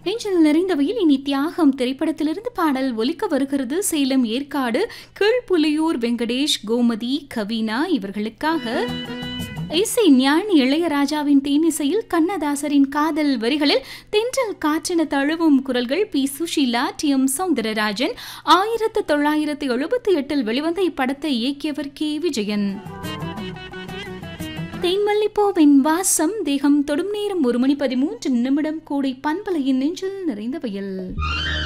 நெஞ்சில் நிறைந்தவையில் இனி தியாகம் திரைப்படத்திலிருந்து பாடல் ஒலிக்க வருகிறது சேலம் ஏற்காடு கீழ்ப்புலியூர் வெங்கடேஷ் கோமதி கவினா இவர்களுக்காக இசை ஞானி இளையராஜாவின் தேனிசையில் கண்ணதாசரின் காதல் வரிகளில் தென்றல் காற்றென தழுவும் குரல்கள் P Susheela T M Soundararajan ஆயிரத்து தொள்ளாயிரத்து எழுபத்தி எட்டில் வெளிவந்த இப்படத்தை இயக்கியவர் கே விஜயன் தேன்மல்லிப்பூவின் வாசம் தேகம் தொடும் நேரம் ஒரு மணி பதிமூன்று நிமிடம் கூடை பண்பலையின் நெஞ்சில் நிறைந்த வயல்